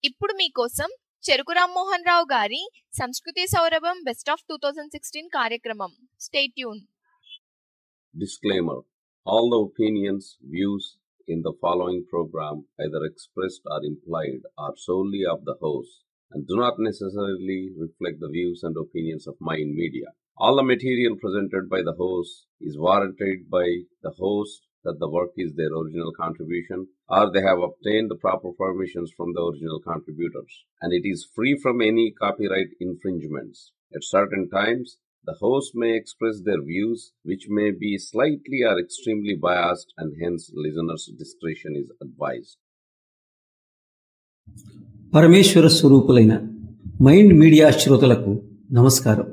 ఇప్పుడు మీకోసం చెరుకు రామ్మోహన్ రావు గారి సంస్కృతి సౌరభం best of two thousand sixteen కార్యక్రమం stay tuned Disclaimer All the opinions, views in the following program, either expressed or implied, are solely of the host and do not necessarily reflect the views and opinions of Mind Media. All the material presented by the host is warranted by the host that the work is their original contribution or they have obtained the proper permissions from the original contributors and it is free from any copyright infringements. At certain times, the host may express their views, which may be slightly or extremely biased, and hence listeners' discretion is advised. పరమేశ్వర స్వరూపులైన Mind Media శ్రోతలకు నమస్కారం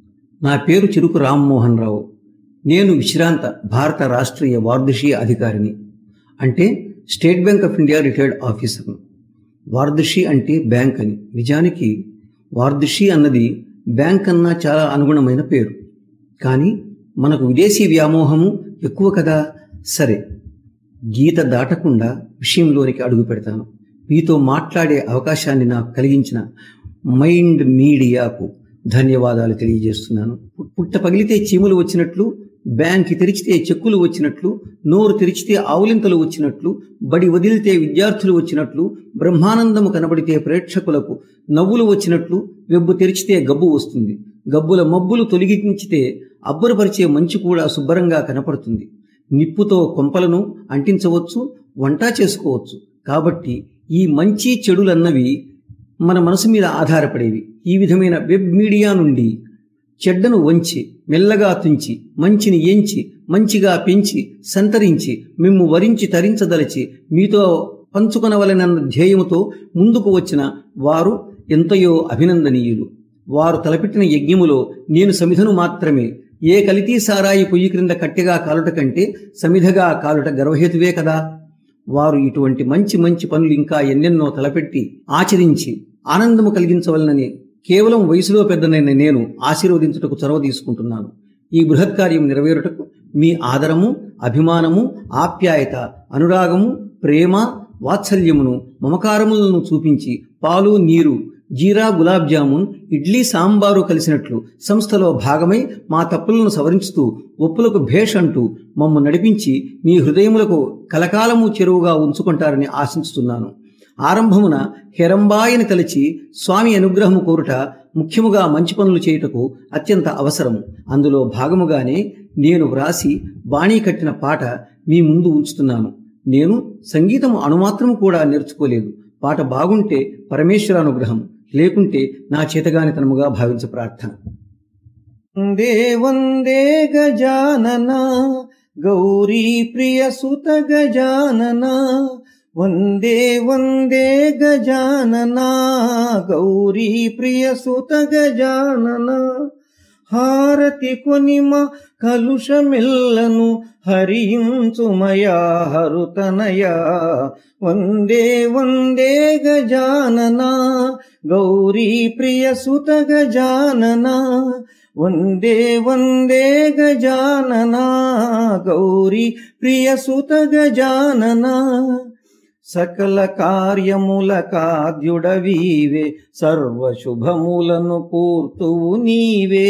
నా పేరు చిరుకు రామ్మోహన్ రావు నేను విశ్రాంత భారత రాష్ట్రీయ వార్ధుషీ అధికారిని అంటే State Bank of India retired ఆఫీసర్ను వార్ధుషి అంటే బ్యాంక్ అని నిజానికి వార్ధుషి అన్నది బ్యాంక్ అన్నా చాలా అనుగుణమైన పేరు కానీ మనకు విదేశీ వ్యామోహము ఎక్కువ కదా సరే గీత దాటకుండా విషయంలోనికి అడుగు పెడతాను మీతో మాట్లాడే అవకాశాన్ని నాకు కలిగించిన మైండ్ మీడియాకు ధన్యవాదాలు తెలియజేస్తున్నాను పుట్ట పగిలితే చీములు వచ్చినట్లు బ్యాంక్ తెరిచితే చెక్కులు వచ్చినట్లు నోరు తెరిచితే ఆవులింతలు వచ్చినట్లు బడి వదిలితే విద్యార్థులు వచ్చినట్లు బ్రహ్మానందము కనబడితే ప్రేక్షకులకు నవ్వులు వచ్చినట్లు వెబ్బు తెరిచితే గబ్బు వస్తుంది గబ్బుల మబ్బులు తొలగించితే అబ్బురపరిచే మంచు కూడా శుభ్రంగా కనపడుతుంది నిప్పుతో కొంపలను అంటించవచ్చు వంట చేసుకోవచ్చు కాబట్టి ఈ మంచి చెడులన్నవి మన మనసు మీద ఆధారపడేవి ఈ విధమైన వెబ్ మీడియా నుండి చెడ్డను వంచి మెల్లగా తుంచి మంచిని ఎంచి మంచిగా పెంచి సంతరించి మిమ్ము వరించి తరించదలచి మీతో పంచుకొనవలనన్న ధ్యేయముతో ముందుకు వచ్చిన వారు ఎంతయో అభినందనీయులు వారు తలపెట్టిన యజ్ఞములో నేను సమిధను మాత్రమే ఏ కలితీ సారాయి పొయ్యి క్రింద కట్టెగా కాలుట కంటే సమిధగా కాలుట గర్వహేతువే కదా వారు ఇటువంటి మంచి మంచి పనులు ఇంకా ఎన్నెన్నో తలపెట్టి ఆచరించి ఆనందము కలిగించవలనని కేవలం వయసులో పెద్దనైన నేను ఆశీర్వదించుటకు చొరవ తీసుకుంటున్నాను ఈ బృహత్ కార్యం నెరవేరుటకు మీ ఆదరము అభిమానము ఆప్యాయత అనురాగము ప్రేమ వాత్సల్యమును మమకారములను చూపించి పాలు నీరు జీరా గులాబ్ జామున్ ఇడ్లీ సాంబారు కలిసినట్లు సంస్థలో భాగమై మా తప్పులను సవరించుతూ ఒప్పులకు భేష్ అంటూ మమ్ము నడిపించి మీ హృదయములకు కలకాలము చెరువుగా ఉంచుకుంటారని ఆశించుతున్నాను ఆరంభమున హెరంబాయిని తలచి స్వామి అనుగ్రహము కోరుట ముఖ్యముగా మంచి పనులు చేయుటకు అత్యంత అవసరము అందులో భాగముగానే నేను వ్రాసి బాణీ కట్టిన పాట మీ ముందు ఉంచుతున్నాను నేను సంగీతము అణుమాత్రము కూడా నేర్చుకోలేదు పాట బాగుంటే పరమేశ్వర అనుగ్రహం లేకుంటే నా చేతగానితనముగా భావించ ప్రార్థన వందే వందే గజానన గౌరీ ప్రియ సుత గజానన వందే వందే గజానన గౌరీ ప్రియ సుత గజానన హారతి కొనిమ కలుషమెల్లను హరించుమయా హరుతనయా వందే వందే గజానన గౌరీ ప్రియ సుత గజానన వందే వందే గజానన గౌరీ ప్రియ సుత గజానన సకల కార్యముల కాద్యుడవీవే సర్వశుభములను కూర్తువు నీవే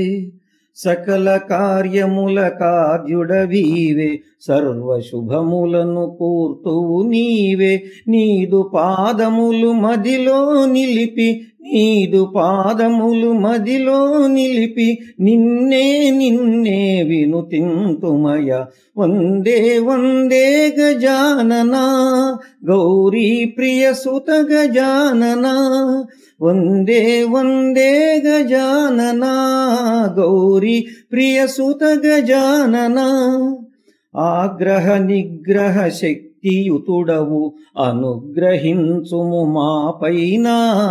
సకల కార్యముల కాద్యుడవీవే సర్వశుభములను కూర్తువు నీవే నీదు పాదములు మదిలో నిలిపి నీదు పాదములు మదిలో నిలిపి నిన్నే నిన్నే వినుతింతుమయ వందే వందే గజానన గౌరీ ప్రియ సుత గజానన వందే వందే గజానన గౌరీ ప్రియ సుత గజానన ఆగ్రహ నిగ్రహ శక్తియుతుడవు అనుగ్రహించుము మా పైన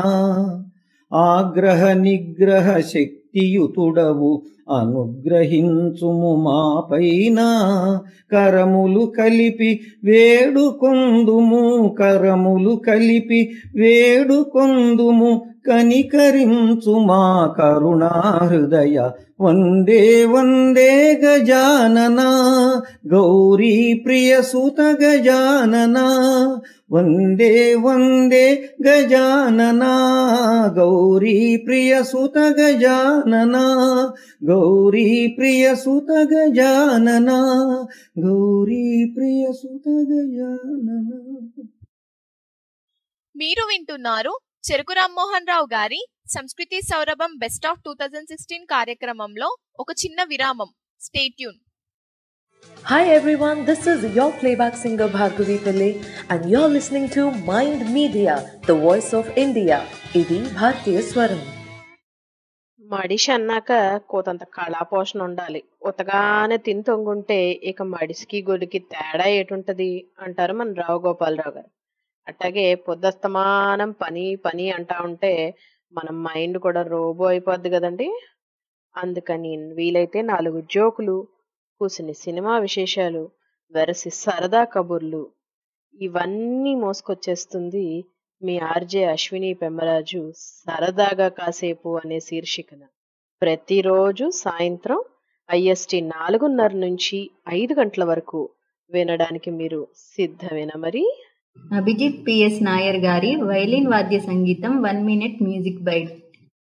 ఆగ్రహ నిగ్రహ శక్తియుతుడవు అనుగ్రహించుము మా పైన కరములు కలిపి వేడుకొందుము కరములు కలిపి వేడుకొందుము కనికరించు మా కరుణా హృదయ వందే వందే గజానన గౌరీ ప్రియ సుత గజానన వందే వందే గజానన గౌరీ ప్రియ సుత గజానన గౌరీ ప్రియ సుత గజానన గౌరీ ప్రియ సుత గజానన మీరు వింటున్నారు చెరుకు రామ్మోహన్ రావు గారి సంస్కృతి సౌరభం best of two thousand sixteen కార్యక్రమంలో ఒక చిన్న విరామం stay tuned Hi everyone, this is your playback singer Bhargavi Pillai and you're listening to Mind Media, the voice of India. ఇది భారతీయ స్వరం మడిషి అన్నాక కోతంత కళాపోషణ ఉండాలి ఉతగానే తిని తొంగుంటే ఇక మడిసికి గొడికి తేడా ఏటుంటది అంటారు మన రావు గోపాలరావు గారు అట్లాగే పొద్దస్తమానం పని పని అంటా ఉంటే మన మైండ్ కూడా రోబో అయిపోద్ది కదండి అందుకని వీలైతే నాలుగు జోకులు కూసిని సినిమా విశేషాలు వెరసి సరదా కబుర్లు ఇవన్నీ మోసుకొచ్చేస్తుంది మీ ఆర్జే అశ్విని పెమ్మరాజు సరదాగా కాసేపు అనే శీర్షికన ప్రతిరోజు సాయంత్రం ఐఎస్టి నాలుగున్నర నుంచి ఐదు గంటల వరకు వినడానికి మీరు సిద్ధమేనా మరి అభిజిత్ పిఎస్ నాయర్ గారి వైలిన్ వాద్య సంగీతం one minute music byte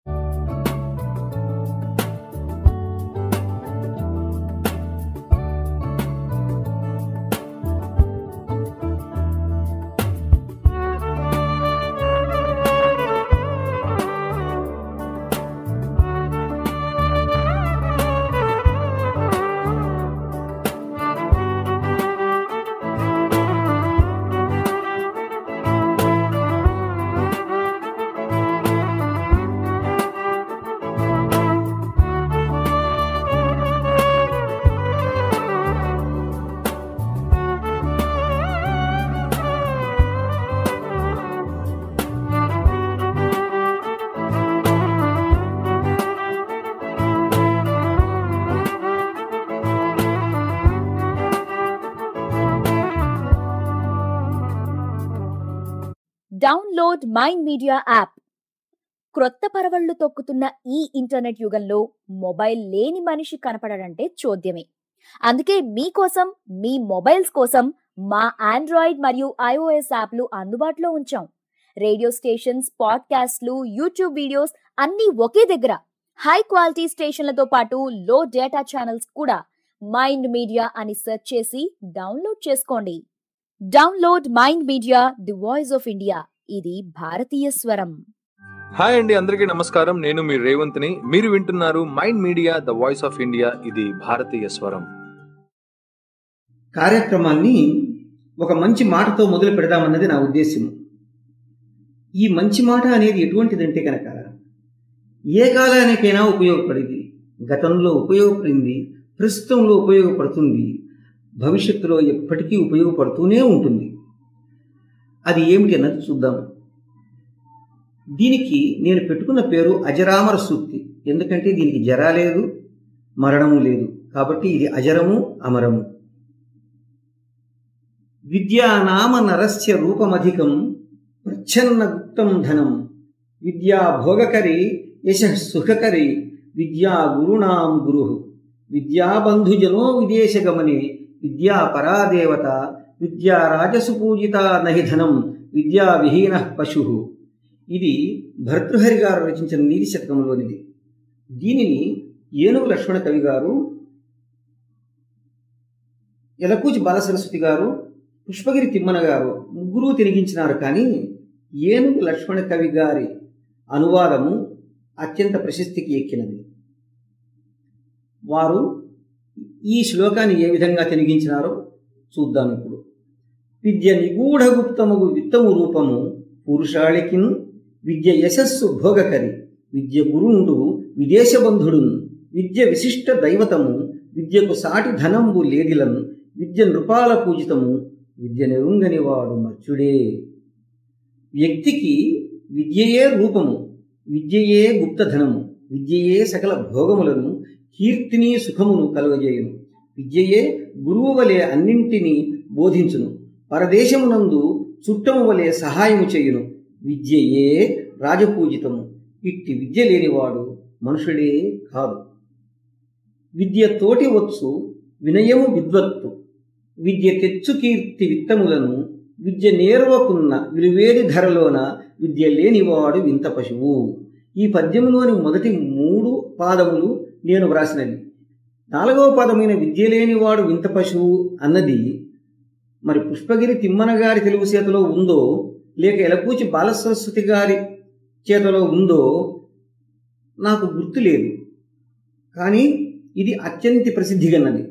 download Mind Media app క్రొత్త పరవళ్లు తొక్కుతున్న ఈ ఇంటర్నెట్ యుగంలో మొబైల్ లేని మనిషి కనపడడంటే చూద్యమే అందుకే మీకోసం మీ మొబైల్స్ కోసం మా ఆండ్రాయిడ్ మరియు ఐఓఎస్ యాప్లు అందుబాటులో ఉంచాం రేడియో స్టేషన్స్ పాడ్కాస్ట్లు యూట్యూబ్ వీడియోస్ అన్నీ ఒకే దగ్గర హై క్వాలిటీ స్టేషన్లతో పాటు లో డేటా ఛానల్స్ కూడా మైండ్ మీడియా అని సెర్చ్ చేసి డౌన్లోడ్ చేసుకోండి download Mind Media the voice of India ఇది భారతీయ స్వరం హాయ్ అండి అందరికీ నమస్కారం నేను మీ రేవంత్ని మీరు వింటున్నారు Mind Media the voice of India ఇది భారతీయ స్వరం కార్యక్రమాన్ని ఒక మంచి మాటతో మొదలు పెడదామన్నది నా ఉద్దేశం ఈ మంచి మాట అనేది ఎటువంటిదంటే కనుక ఏ కాలానికైనా ఉపయోగపడేది గతంలో ఉపయోగపడింది ప్రస్తుతంలో ఉపయోగపడుతుంది భవిష్యత్తులో ఎప్పటికీ ఉపయోగపడుతూనే ఉంటుంది అది ఏమిటి అన్నది చూద్దాం దీనికి నేను పెట్టుకున్న పేరు అజరామర సూక్తి ఎందుకంటే దీనికి జర లేదు మరణము లేదు కాబట్టి ఇది అజరము అమరము విద్యానామ నరస్య రూపమధికం ప్రచ్ఛన్న గుప్తం ధనం విద్యా భోగకరి యశ సుఖకరి విద్యా గురుణాం గురు విద్యాబంధుజనో విదేశగమనే విద్యా పరాదేవత విద్యా రాజసు పూజిత నహి ధనం విద్యా విహీన పశు ఇది భర్తృహరి గారు రచించిన నీతి శతకంలోనిది దీనిని ఏనుగు లక్ష్మణ కవి గారు ఎలకూచి బాలసరస్వతి గారు పుష్పగిరి తిమ్మన గారు ముగ్గురు తిరిగించినారు కానీ ఏనుగు లక్ష్మణ కవి గారి అనువాదము అత్యంత ప్రశస్తికి ఎక్కినది వారు ఈ శ్లోకాన్ని ఏ విధంగా తిరిగించినారో చూద్దాం ఇప్పుడు విద్య నిగూఢ గుప్తముగు విత్తము రూపము పురుషాళికిన్ విద్య యశస్సు భోగకరి విద్య గురుండు విదేశబంధుడున్ విద్య విశిష్ట దైవతము విద్యకు సాటి ధనంబు లేడిలను విద్య నృపాల పూజితము విద్య నెరుంగని వాడు మర్చుడే వ్యక్తికి విద్యయే రూపము విద్యయే గుప్తధనము విద్యయే సకల భోగములను కీర్తిని సుఖమును కలుగజేయును విద్యయే గురువు వలె అన్నింటినీ బోధించును పరదేశమునందు చుట్టము వలె సహాయము చేయును విద్యయే రాజపూజితము ఇట్టి విద్య లేనివాడు మనుషుడే కాదు విద్య తోటి వచ్చు వినయము విద్వత్తు విద్య తెచ్చు కీర్తి విత్తములను విద్య నేర్వకున్న విలువేది ధరలోన విద్య లేనివాడు వింత పశువు ఈ పద్యంలోని మొదటి మూడు పాదములు నేను వ్రాసినవి నాలుగవ పదమైన విద్య లేనివాడు వింత పశువు అన్నది మరి పుష్పగిరి తిమ్మన గారి తెలుగు చేతిలో ఉందో లేక ఎలకూచి బాలసరస్వతి గారి చేతిలో ఉందో నాకు గుర్తు లేదు కానీ ఇది అత్యంత ప్రసిద్ధిగన్నది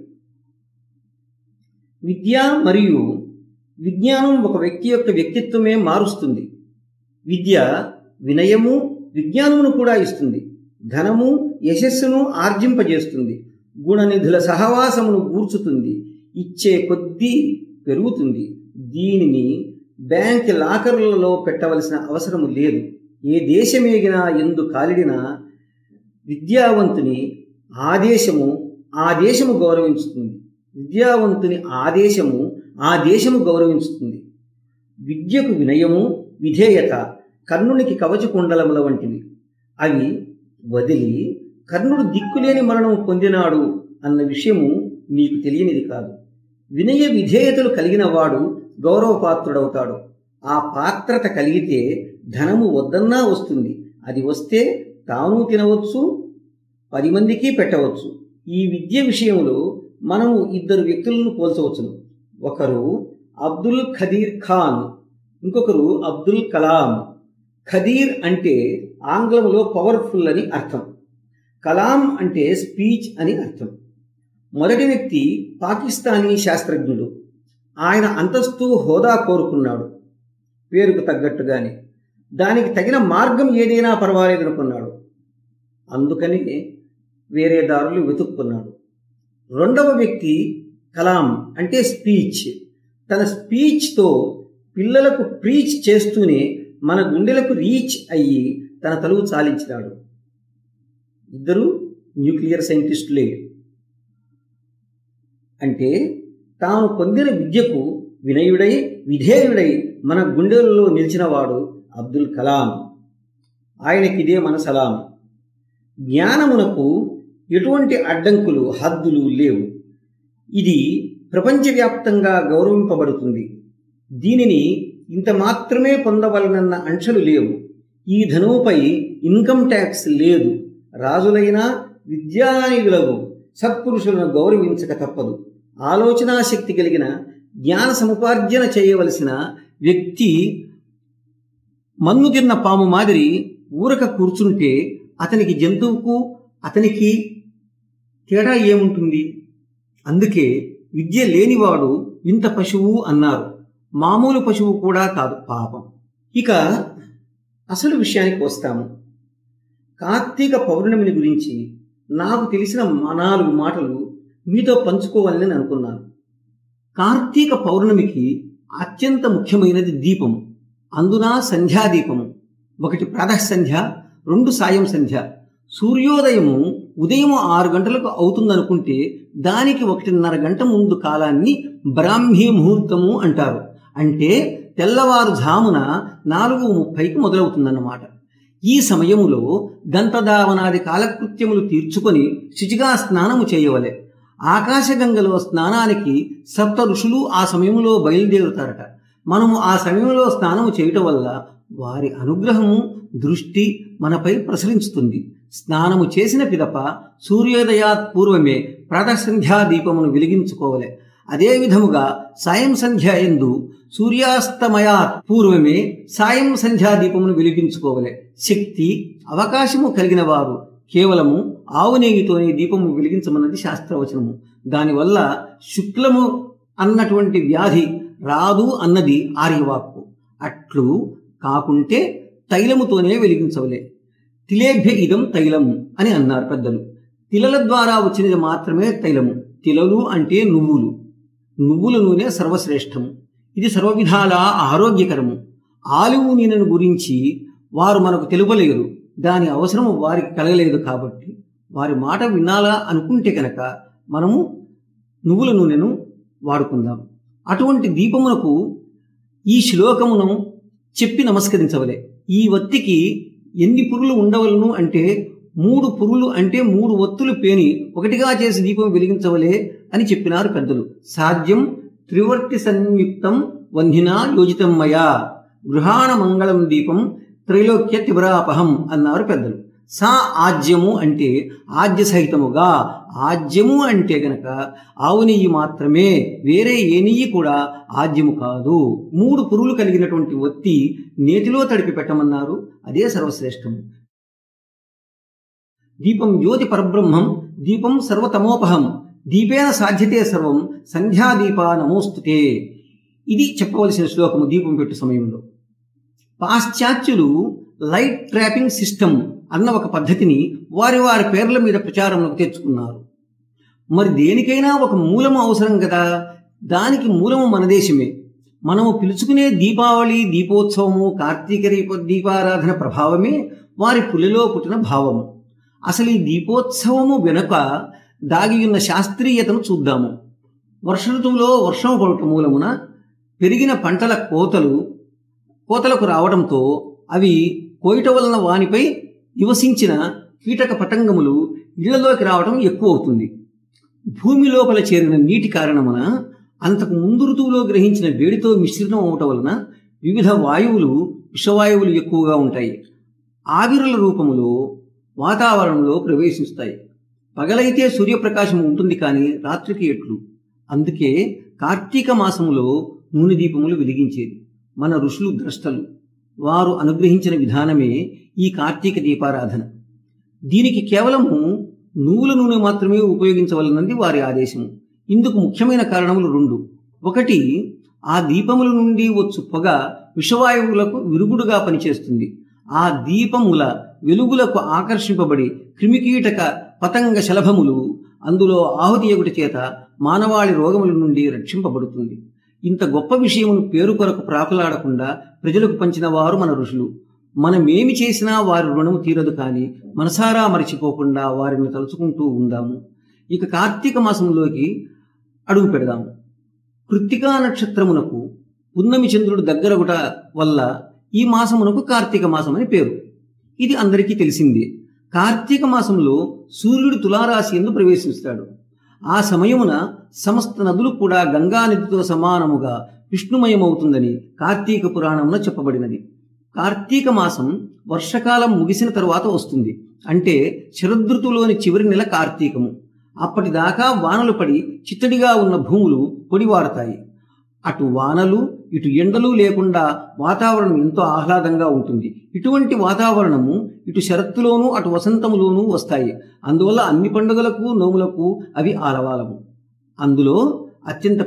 విద్య మరియు విజ్ఞానం ఒక వ్యక్తి యొక్క వ్యక్తిత్వమే మారుస్తుంది విద్య వినయము విజ్ఞానమును కూడా ఇస్తుంది ధనము యశస్సును ఆర్జింపజేస్తుంది గుణనిధుల సహవాసమును గూర్చుతుంది ఇచ్చే కొద్దీ పెరుగుతుంది దీనిని బ్యాంక్ లాకర్లలో పెట్టవలసిన అవసరము లేదు ఏ దేశమేగినా ఎందు కాలిడినా విద్యావంతుని ఆదేశము ఆ దేశము గౌరవించుతుంది విద్యావంతుని ఆదేశము ఆ దేశము గౌరవించుతుంది విద్యకు వినయము విధేయత కర్ణునికి కవచ కుండలముల వంటివి అవి వదిలి కర్ణుడు దిక్కులేని మరణం పొందినాడు అన్న విషయము మీకు తెలియనిది కాదు వినయ విధేయతలు కలిగిన వాడు గౌరవపాత్రుడవుతాడు ఆ పాత్రత కలిగితే ధనము వద్దన్నా వస్తుంది అది వస్తే తాను తినవచ్చు పది మందికి పెట్టవచ్చు ఈ విద్య విషయంలో మనము ఇద్దరు వ్యక్తులను పోల్చవచ్చును ఒకరు అబ్దుల్ ఖదీర్ ఖాన్ ఇంకొకరు అబ్దుల్ కలాం ఖదీర్ అంటే ఆంగ్లంలో పవర్ఫుల్ అని అర్థం కలాం అంటే స్పీచ్ అని అర్థం మొదటి వ్యక్తి పాకిస్తానీ శాస్త్రజ్ఞుడు ఆయన అంతస్తు హోదా కోరుకున్నాడు పేరుకు తగ్గట్టుగానే దానికి తగిన మార్గం ఏదైనా పర్వాలేదనుకున్నాడు అందుకని వేరే దారులు వెతుక్కున్నాడు రెండవ వ్యక్తి కలాం అంటే స్పీచ్ తన స్పీచ్తో పిల్లలకు ప్రీచ్ చేస్తూనే మన గుండెలకు రీచ్ అయ్యి తన తలువు చాలించినాడు ఇద్దరు న్యూక్లియర్ సైంటిస్టులే అంటే తాను పొందిన విద్యకు వినయుడై విధేయుడై మన గుండెలలో నిలిచినవాడు అబ్దుల్ కలాం ఆయనకిదే మన సలాం జ్ఞానమునకు ఎటువంటి అడ్డంకులు హద్దులు లేవు ఇది ప్రపంచవ్యాప్తంగా గౌరవింపబడుతుంది దీనిని ఇంత మాత్రమే పొందవలనన్న అంశాలు లేవు ఈ ధనువుపై ఇన్కమ్ ట్యాక్స్ లేదు రాజులైనా విద్యానిగులకు సత్పురుషులను గౌరవించక తప్పదు ఆలోచనా శక్తి కలిగిన జ్ఞాన సముపార్జన చేయవలసిన వ్యక్తి మన్ను తిన్న పాము మాదిరి ఊరక కూర్చుంటే అతనికి జంతువుకు అతనికి తేడా ఏముంటుంది అందుకే విద్య లేనివాడు ఇంత పశువు అన్నారు మామూలు పశువు కూడా కాదు పాపం ఇక అసలు విషయానికి వస్తాము కార్తీక పౌర్ణమిని గురించి నాకు తెలిసిన మా నాలుగు మాటలు మీతో పంచుకోవాలని అనుకున్నాను కార్తీక పౌర్ణమికి అత్యంత ముఖ్యమైనది దీపం అందున సంధ్యాదీపము ఒకటి ప్రాతః సంధ్య రెండు సాయం సంధ్య సూర్యోదయము ఉదయం ఆరు గంటలకు అవుతుందనుకుంటే దానికి ఒకటిన్నర గంట ముందు కాలాన్ని బ్రాహ్మీ ముహూర్తము అంటారు అంటే తెల్లవారుజామున నాలుగు ముప్పైకి మొదలవుతుందన్నమాట ఈ సమయములో దంతధావనాది కాలకృత్యములు తీర్చుకొని శుచిగా స్నానము చేయవలె ఆకాశగంగలో స్నానానికి సప్త ఋషులు ఆ సమయంలో బయలుదేరుతారట మనము ఆ సమయంలో స్నానము చేయటం వల్ల వారి అనుగ్రహము దృష్టి మనపై ప్రసరించుతుంది స్నానము చేసిన పిదప సూర్యోదయాత్ పూర్వమే ప్రాతసంధ్యా దీపమును వెలిగించుకోవలే అదే విధముగా సాయం సంధ్య ఎందు సూర్యాస్తమయాత్ పూర్వమే సాయం సంధ్యా దీపమును వెలిగించుకోవలే శక్తి అవకాశము కలిగిన వారు కేవలము ఆవు నెయ్యితోనే దీపము వెలిగించమన్నది శాస్త్రవచనము దానివల్ల శుక్లము అన్నటువంటి వ్యాధి రాదు అన్నది ఆర్యవాక్కు అట్లు కాకుంటే తైలముతోనే వెలిగించవలే తిలేభ్య ఇదం తైలము అని అన్నారు పెద్దలు తిలల ద్వారా వచ్చినది మాత్రమే తైలము తిలలు అంటే నువ్వులు నువ్వుల నూనె సర్వశ్రేష్టము ఇది సర్వవిధాల ఆరోగ్యకరము ఆలివ్ నూనెను గురించి వారు మనకు తెలుపలేరు దాని అవసరం వారికి కలగలేదు కాబట్టి వారి మాట వినాలా అనుకుంటే కనుక మనము నువ్వుల నూనెను వాడుకుందాం అటువంటి దీపమునకు ఈ శ్లోకమును చెప్పి నమస్కరించవలే ఈ వత్తికి ఎన్ని పురులు ఉండవలను అంటే మూడు పురులు అంటే మూడు ఒత్తులు పేని ఒకటిగా చేసి దీపం వెలిగించవలే అని చెప్పినారు పెద్దలు సాధ్యం త్రివర్తి సంయుక్తం వంధినా యోజితం మయా గృహాణ మంగళం దీపం త్రైలోక్య తివరాపహం అన్నారు పెద్దలు సా ఆజ్యము అంటే ఆజ్య సహితముగా ఆజ్యము అంటే గనక ఆవు నెయ్యి మాత్రమే వేరే ఏ నెయ్యి కూడా ఆజ్యము కాదు మూడు పురులు కలిగినటువంటి ఒత్తి నేతిలో తడిపి పెట్టమన్నారు అదే సర్వశ్రేష్టము దీపం జ్యోతి పరబ్రహ్మం దీపం సర్వతమోపహం దీపేన సాధ్యతే సర్వం సంధ్యాదీప నమోస్తుతే ఇది చెప్పవలసిన శ్లోకము దీపం పెట్టు సమయంలో పాశ్చాత్యులు లైట్ ట్రాపింగ్ సిస్టమ్ అన్న ఒక పద్ధతిని వారి వారి పేర్ల మీద ప్రచారంలోకి తెచ్చుకున్నారు మరి దేనికైనా ఒక మూలము అవసరం కదా దానికి మూలము మన దేశమే మనము పిలుచుకునే దీపావళి దీపోత్సవము కార్తీక దీప దీపారాధన ప్రభావమే వారి పులిలో పుట్టిన భావము అసలు ఈ దీపోత్సవము వెనుక దాగి ఉన్న శాస్త్రీయతను చూద్దాము వర్ష ఋతువులో వర్షం పడటం మూలమున పెరిగిన పంటల కోతలు కోతలకు రావడంతో అవి కోయిట వలన వానిపై నివసించిన కీటక పతంగములు ఇళ్లలోకి రావడం ఎక్కువ అవుతుంది భూమి లోపల చేరిన నీటి కారణమున అంతకు ముందు ఋతువులో గ్రహించిన వేడితో మిశ్రితం అవటం వలన వివిధ వాయువులు విషవాయువులు ఎక్కువగా ఉంటాయి ఆవిరుల రూపములో వాతావరణంలో ప్రవేశిస్తాయి పగలైతే సూర్యప్రకాశం ఉంటుంది కానీ రాత్రికి ఎట్లు అందుకే కార్తీక మాసములో నూనె దీపములు వెలిగించేది మన ఋషులు ద్రష్టలు వారు అనుగ్రహించిన విధానమే ఈ కార్తీక దీపారాధన దీనికి కేవలము నువ్వుల నూనె మాత్రమే ఉపయోగించవలనది వారి ఆదేశము ఇందుకు ముఖ్యమైన కారణములు రెండు ఒకటి ఆ దీపముల నుండి వచ్చు పొగ విషవాయువులకు విరుగుడుగా పనిచేస్తుంది ఆ దీపముల వెలుగులకు ఆకర్షింపబడి క్రిమికీటక పతంగ శలభములు అందులో ఆహుతి ఎగుటి చేత మానవాళి రోగముల నుండి రక్షింపబడుతుంది ఇంత గొప్ప విషయమును పేరు కొరకు ప్రాకులాడకుండా ప్రజలకు పంచిన వారు మన ఋషులు మనమేమి చేసినా వారి రుణము తీరదు కానీ మనసారా మరిచిపోకుండా వారిని తలుచుకుంటూ ఉందాము ఇక కార్తీక మాసంలోకి అడుగు పెడదాము కృత్తికా నక్షత్రమునకు పున్నమి చంద్రుడు దగ్గరగుట వల్ల ఈ మాసమునకు కార్తీక మాసం అని పేరు ఇది అందరికీ తెలిసిందే కార్తీక మాసంలో సూర్యుడు తులారాశి ఎందు ప్రవేశిస్తాడు ఆ సమయమున సమస్త నదులు కూడా గంగా నదితో సమానముగా విష్ణుమయమవుతుందని కార్తీక పురాణంలో చెప్పబడినది కార్తీక మాసం వర్షకాలం ముగిసిన తరువాత వస్తుంది అంటే శరదృతువులోని చివరి నెల కార్తీకము అప్పటిదాకా వానలు పడి చిత్తడిగా ఉన్న భూములు పొడివారతాయి అటు వానలు ఇటు ఎండలు లేకుండా వాతావరణం ఎంతో ఆహ్లాదంగా ఉంటుంది ఇటువంటి వాతావరణము ఇటు శరత్తులోనూ అటు వసంతములోనూ వస్తాయి అందువల్ల అన్ని పండుగలకు నోములకు అవి ఆలవాలము అందులో అత్యంత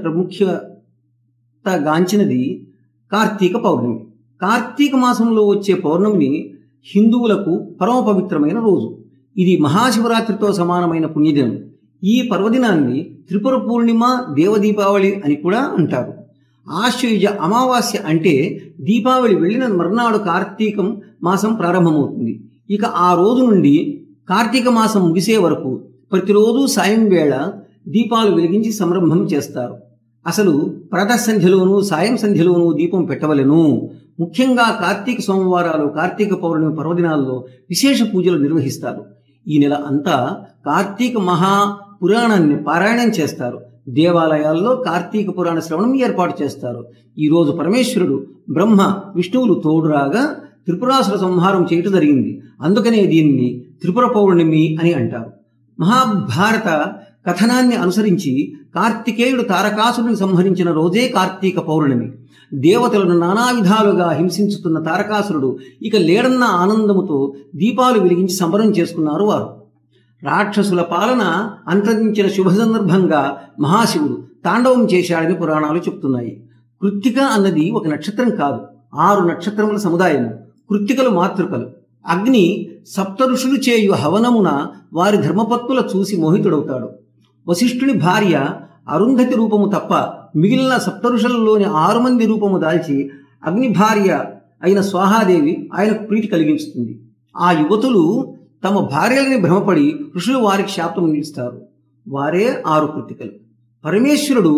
ప్రాముఖ్యతగాంచినది కార్తీక పౌర్ణమి కార్తీక మాసంలో వచ్చే పౌర్ణమిని హిందువులకు పరమ పవిత్రమైన రోజు ఇది మహాశివరాత్రితో సమానమైన పుణ్యదినం ఈ పర్వదినాన్ని త్రిపుర పూర్ణిమ దేవదీపావళి అని కూడా అంటారు ఆశ్వయుజ అమావాస్య అంటే దీపావళి వెళ్ళిన మర్నాడు కార్తీకం మాసం ప్రారంభమవుతుంది ఇక ఆ రోజు నుండి కార్తీక మాసం ముగిసే వరకు ప్రతిరోజు సాయం వేళ దీపాలు వెలిగించి సంరంభం చేస్తారు అసలు ప్రాతః సంధ్యలోనూ సాయం సంధ్యలోనూ దీపం పెట్టవలెను ముఖ్యంగా కార్తీక సోమవారాలు కార్తీక పౌర్ణమి పర్వదినాల్లో విశేష పూజలు నిర్వహిస్తారు ఈ నెల అంతా కార్తీక మహా పురాణాన్ని పారాయణం చేస్తారు దేవాలయాల్లో కార్తీక పురాణ శ్రవణం ఏర్పాటు చేస్తారు ఈరోజు పరమేశ్వరుడు బ్రహ్మ విష్ణువులు తోడురాగా త్రిపురాసుర సంహారం చేయటం జరిగింది అందుకనే దీన్ని త్రిపుర పౌర్ణమి అని అంటారు మహాభారత కథనాన్ని అనుసరించి కార్తికేయుడు తారకాసురుని సంహరించిన రోజే కార్తీక పౌర్ణమి దేవతలను నానా విధాలుగా హింసించుతున్న తారకాసురుడు ఇక లేడన్న ఆనందముతో దీపాలు వెలిగించి సంబరం చేసుకున్నారు వారు రాక్షసుల పాలన అంతరించిన శుభ సందర్భంగా మహాశివుడు తాండవం చేశాడని పురాణాలు చెప్తున్నాయి కృత్తిక అన్నది ఒక నక్షత్రం కాదు ఆరు నక్షత్రముల సముదాయము కృత్తికలు మాతృకలు అగ్ని సప్త ఋషులు చేయు హవనమున వారి ధర్మపత్తుల చూసి మోహితుడవుతాడు వశిష్ఠుని భార్య అరుంధతి రూపము తప్ప మిగిలిన సప్తఋషులలోని ఆరు మంది రూపము దాల్చి అగ్ని భార్య అయిన స్వాహాదేవి ఆయనకు ప్రీతి కలిగించుతుంది ఆ యువతులు తమ భార్యలని భ్రమపడి ఋషులు వారికి శాపం ఇస్తారు వారే ఆరు కృతికలు పరమేశ్వరుడు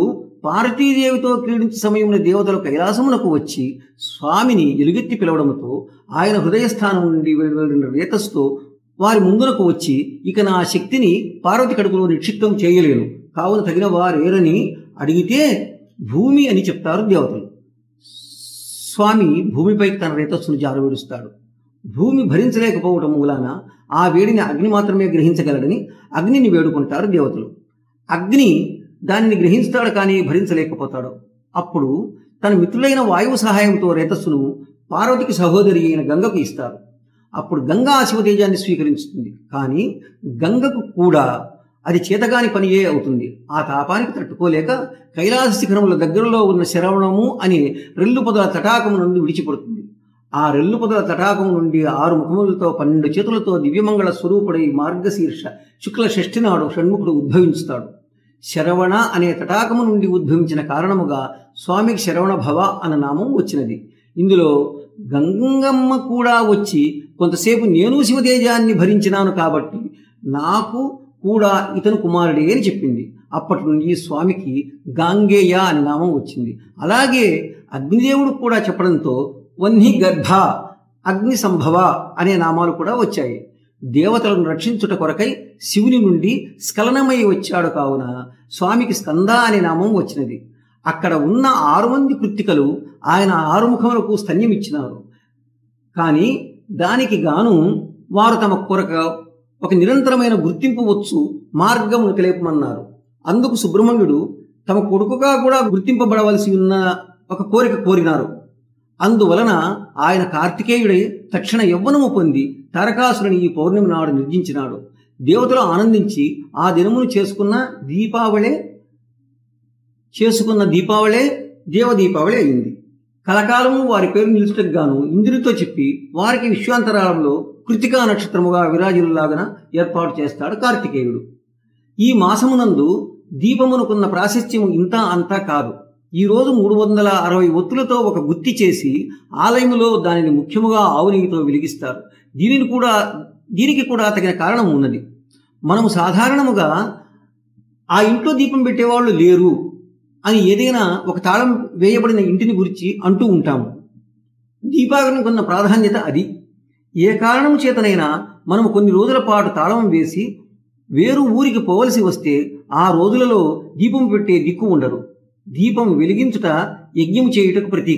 పార్వతీదేవితో క్రీడించే సమయంలో దేవతలు కైలాసమునకు వచ్చి స్వామిని ఎలుగెత్తి పిలవడంతో ఆయన హృదయస్థానం నుండి వెలువడిన రేతస్తో వారి ముందునకు వచ్చి ఇక నా శక్తిని పార్వతి కడుపులో నిక్షిప్తం చేయలేను కావున తగిన వారేరని అడిగితే భూమి అని చెప్తారు దేవతలు స్వామి భూమిపైకి తన రేతస్సును జారవిడుస్తాడు భూమి భరించలేకపోవటం మూలాన ఆ వేడిని అగ్ని మాత్రమే గ్రహించగలడని అగ్నిని వేడుకుంటారు దేవతలు అగ్ని దానిని గ్రహిస్తాడు కానీ భరించలేకపోతాడు అప్పుడు తన మిత్రులైన వాయువు సహాయంతో రేతస్సును పార్వతికి సహోదరి అయిన గంగకు ఇస్తారు అప్పుడు గంగా ఆ శివతేజాన్ని స్వీకరించుతుంది కానీ గంగకు కూడా అది చేతగాని పనియే అవుతుంది ఆ తాపానికి తట్టుకోలేక కైలాస శిఖరముల దగ్గరలో ఉన్న శరవణము అనే రెల్లు పొదల తటాకము నుండి విడిచిపడుతుంది ఆ రెల్లు పొదల తటాకము నుండి ఆరు ముఖములతో పన్నెండు చేతులతో దివ్యమంగళ స్వరూపుడై మార్గశీర్ష శుక్ల షష్ఠి నాడు షణ్ముఖుడు ఉద్భవించుతాడు శరవణ అనే తటాకము నుండి ఉద్భవించిన కారణముగా స్వామికి శరవణ భవ అన్న నామం వచ్చినది ఇందులో గంగమ్మ కూడా వచ్చి కొంతసేపు నేను శివతేజాన్ని భరించినాను కాబట్టి నాకు కూడా ఇతను కుమారుడే అని చెప్పింది అప్పటి నుండి స్వామికి గాంగేయ అని నామం వచ్చింది అలాగే అగ్నిదేవుడు కూడా చెప్పడంతో వన్హి గర్భ అగ్ని సంభవ అనే నామాలు కూడా వచ్చాయి దేవతలను రక్షించుట కొరకై శివుని నుండి స్ఖలనమై వచ్చాడు కావున స్వామికి స్కంద అనే నామం వచ్చినది అక్కడ ఉన్న ఆరు మంది కృత్తికలు ఆయన ఆరుముఖములకు స్తన్యమిచ్చినారు కానీ దానికి గాను వారు తమ కొరక ఒక నిరంతరమైన గుర్తింపు వచ్చు మార్గమును తెలియపమన్నారు అందుకు సుబ్రహ్మణ్యుడు తమ కొడుకుగా కూడా గుర్తింపబడవలసి ఉన్న ఒక కోరిక కోరినారు అందువలన ఆయన కార్తికేయుడై తక్షణ యవ్వనము పొంది తారకాసురుని ఈ పౌర్ణమి నాడు నిర్జించినాడు దేవతలు ఆనందించి ఆ దినమును చేసుకున్న దీపావళే చేసుకున్న దీపావళే దేవదీపావళి అయింది కలకాలము వారి పేరు నిలుచుటకు గాను ఇంద్రుడితో చెప్పి వారికి విశ్వాంతరాలంలో కృతికా నక్షత్రముగా విరాజులాగన ఏర్పాటు చేస్తాడు కార్తికేయుడు ఈ మాసమునందు దీపమునకున్న ప్రాశస్త్యము ఇంత అంతా కాదు ఈ రోజు మూడు వందల అరవై ఒత్తులతో ఒక గుత్తి చేసి ఆలయములో దానిని ముఖ్యముగా ఆవు నెయ్యితో వెలిగిస్తారు దీనిని కూడా దీనికి కూడా తగిన కారణం ఉన్నది మనము సాధారణముగా ఆ ఇంట్లో దీపం పెట్టేవాళ్ళు లేరు అని ఏదైనా ఒక తాళం వేయబడిన ఇంటిని గురించి అంటూ ఉంటాము దీపావళికి ఉన్న ప్రాధాన్యత అది ఏ కారణం చేతనైనా మనము కొన్ని రోజుల పాటు తాళం వేసి వేరు ఊరికి పోవలసి వస్తే ఆ రోజులలో దీపం పెట్టే దిక్కు ఉండరు దీపం వెలిగించుట యజ్ఞం చేయుటకు ప్రతీక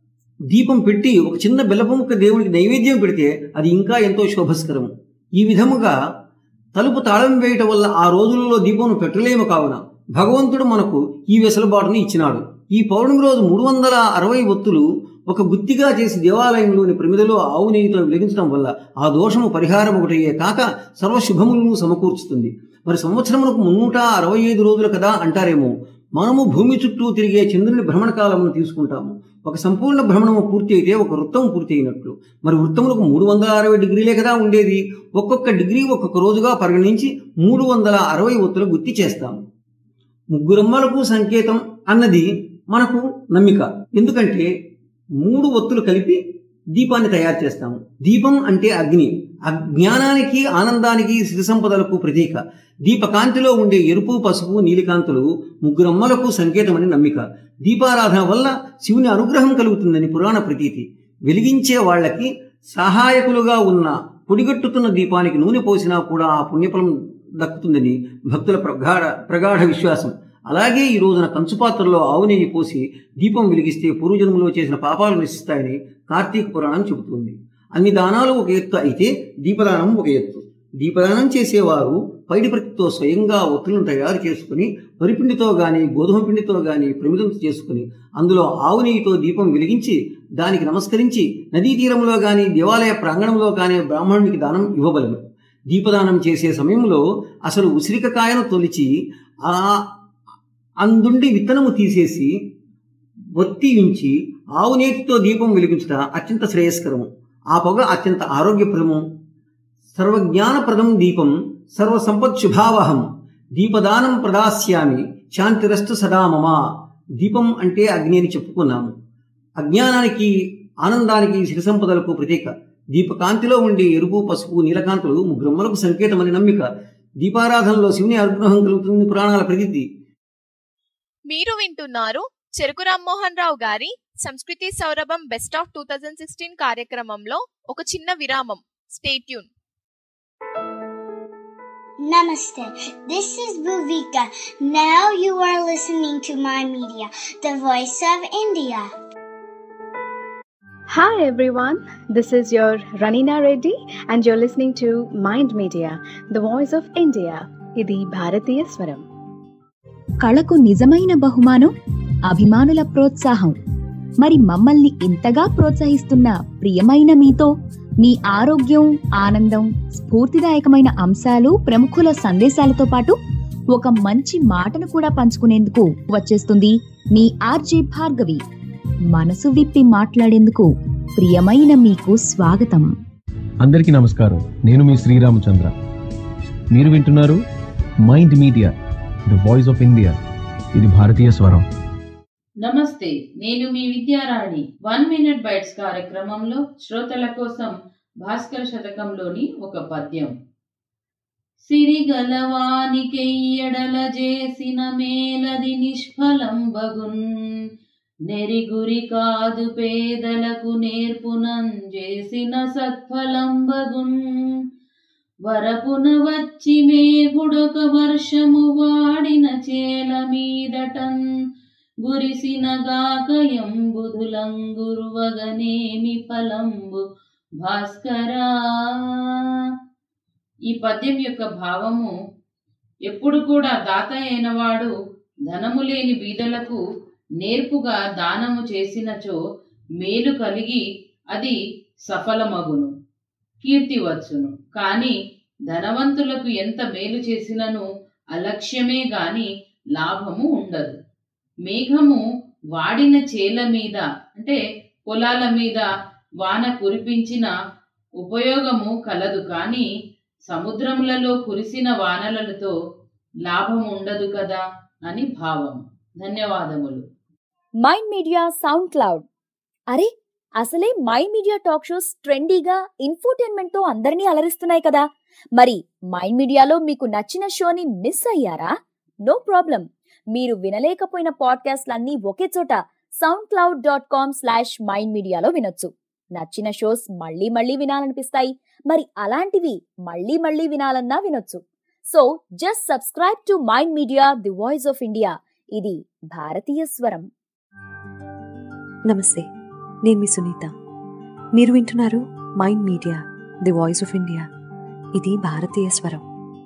దీపం పెట్టి ఒక చిన్న బెల్లపు ముక్క దేవుడికి నైవేద్యం పెడితే అది ఇంకా ఎంతో శోభస్కరము ఈ విధముగా తలుపు తాళం వేయటం వల్ల ఆ రోజులలో దీపం పెట్టలేము కావున భగవంతుడు మనకు ఈ వెసులుబాటును ఇచ్చినాడు ఈ పౌర్ణమి రోజు మూడు వందల అరవై ఒత్తులు ఒక గుత్తిగా చేసి దేవాలయంలోని ప్రమిదలో ఆవు నెయ్యితో వెలిగించడం వల్ల ఆ దోషము పరిహారం ఒకటయ్యే కాక సర్వశుభములను సమకూర్చుతుంది మరి సంవత్సరమునకు మున్నూట అరవై ఐదు రోజులు కదా అంటారేమో మనము భూమి చుట్టూ తిరిగే చంద్రుని భ్రమణ కాలమును తీసుకుంటాము ఒక సంపూర్ణ భ్రమణము పూర్తి అయితే ఒక వృత్తం పూర్తి అయినట్లు మరి వృత్తములకు మూడు వందల అరవై డిగ్రీలే కదా ఉండేది ఒక్కొక్క డిగ్రీ ఒక్కొక్క రోజుగా పరిగణించి మూడు వందల అరవై ఒత్తులు గుర్తి చేస్తాము ముగ్గురమ్మలకు సంకేతం అన్నది మనకు నమ్మిక ఎందుకంటే మూడు ఒత్తులు కలిపి దీపాన్ని తయారు చేస్తాము దీపం అంటే అగ్ని అజ్ఞానానికి ఆనందానికి సిరి సంపదలకు ప్రతీక దీపకాంతిలో ఉండే ఎరుపు పసుపు నీలికాంతులు ముగ్గురమ్మలకు సంకేతమని నమ్మిక దీపారాధన వల్ల శివుని అనుగ్రహం కలుగుతుందని పురాణ ప్రతీతి వెలిగించే వాళ్ళకి సహాయకులుగా ఉన్న పొడిగట్టుతున్న దీపానికి నూనె పోసినా కూడా ఆ పుణ్యఫలం దక్కుతుందని భక్తుల ప్రగాఢ ప్రగాఢ విశ్వాసం అలాగే ఈ రోజున కంచుపాత్రలో ఆవు నెయ్యి పోసి దీపం వెలిగిస్తే పూర్వజన్మలో చేసిన పాపాలు నశిస్తాయని కార్తీక పురాణం చెబుతుంది అన్ని దానాలు ఒక ఎత్తు అయితే దీపదానం ఒక ఎత్తు దీపదానం చేసేవారు పైడి ప్రతితో స్వయంగా ఒత్తులను తయారు చేసుకుని వరిపిండితో గాని గోధుమ పిండితో గాని ప్రమిదంతో చేసుకుని అందులో ఆవు నెయ్యితో దీపం వెలిగించి దానికి నమస్కరించి నదీ తీరంలో గాని దేవాలయ ప్రాంగణంలో గాని బ్రాహ్మణునికి దానం ఇవ్వబలను దీపదానం చేసే సమయంలో అసలు ఉసిరిక కాయను తొలిచి ఆ అందుండి విత్తనము తీసేసి ఒత్తి ఉంచి ఆవు నేతితో దీపం వెలిగించుట అత్యంత శ్రేయస్కరము ఆ పొగ అత్యంత ఆరోగ్యప్రదము సర్వజ్ఞానప్రదం దీపం సర్వసంపత్ శుభావహం దీపదానం ప్రదాస్యామి శాంతిరస్తు సదా మమ దీపం అంటే అగ్ని అని చెప్పుకున్నాము అజ్ఞానానికి ఆనందానికి సిరి సంపదలకు ప్రతీక దీపకాంతిలో ఉండే ఎరుపు పసుపు నీలకాంతులు ముగ్గురమ్మలకు సంకేతమని నమ్మిక దీపారాధనలో శివుని అనుగ్రహం కలుగుతుంది పురాణాల ప్రతీతి మీరు వింటున్నారు చెరుకు రామ్మోహన్ రావు గారి సంస్కృతి సౌరభం best of two thousand sixteen కార్యక్రమంలో ఒక చిన్న విరామం stay tuned Namaste. This is Bhuvika. Now you are listening to my media, the voice of India. Hi everyone, this is your Ranina Reddy and you're listening to Mind Media, the voice of India. ఇది భారతీయ స్వరం కళకు నిజమైన బహుమానం అభిమానుల ప్రోత్సాహం మరి మమ్మల్ని ఇంతగా ప్రోత్సహిస్తున్న ప్రియమైన మీతో మీ ఆరోగ్యం ఆనందం స్ఫూర్తిదాయకమైన అంశాలు ప్రముఖుల సందేశాలతో పాటు ఒక మంచి మాటను కూడా పంచుకునేందుకు వచ్చేస్తుంది మీ ఆర్జే భార్గవి మనసు విప్పి మాట్లాడేందుకు ప్రియమైన మీకు స్వాగతం అందరికీ నమస్కారం నేను మీ శ్రీరామచంద్ర మీరు వింటున్నారు Mind Media the voice of India ఇది భారతీయ స్వరం నమస్తే నేను మీ విద్యారాణి వన్ మినిట్ బైట్స్ కార్యక్రమంలో శ్రోతల కోసం భాస్కర శతకంలోని ఒక పద్యం సిరిగలవానికెయ్యడల చేసిన మేలది నిష్ఫలం బగున్ నెరిగురి కాదు పేదలకు నేర్పునం చేసిన సత్ఫలం బగున్ వరపున వచ్చి మేఘుడొక వర్షము వాడిన చేల మీదటన్ గురిసిన గాకయంబుధులంగురువగనేమి ఫలంబు భాస్కరా ఈ పద్యం యొక్క భావము ఎప్పుడు కూడా దాత అయినవాడు ధనము లేని బీదలకు నేర్పుగా దానము చేసినచో మేలు కలిగి అది సఫలమగును కీర్తి వచ్చును కాని ధనవంతులకు ఎంత మేలు చేసినను అలక్ష్యమే గాని లాభము ఉండదు మేఘము వాడిన చేల మీద అంటే పొలాల మీద వాన కురిపించిన ఉపయోగము కలదు కానీ సముద్రములలో కురిసిన వానలతో లాభం ఉండదు కదా అని భావం ధన్యవాదములు మైండ్ మీడియా సౌండ్ క్లౌడ్ అరే అసలే మైండ్ మీడియా టాక్ షోస్ ట్రెండీగా ఇన్ఫోటైన్మెంట్ తో అందరినీ అలరిస్తున్నాయి కదా మరి మైండ్ మీడియాలో మీకు నచ్చిన షోని మిస్ అయ్యారా నో ప్రాబ్లం మీరు వినలేకపోయిన పాడ్కాస్ట్లన్నీ ఒకే చోట SoundCloud dot com slash Mind మీడియాలో వినొచ్చు నచ్చిన షోస్ మళ్ళీ మళ్ళీ వినాలనిపిస్తాయి మరి అలాంటివి మళ్ళీ మళ్ళీ వినాలన్నా వినొచ్చు so just subscribe to Mind Media the voice of India ఇది భారతీయ స్వరం నమస్తే నేను మీ సునీత మీరు వింటున్నారు Mind Media the voice of India ఇది భారతీయ స్వరం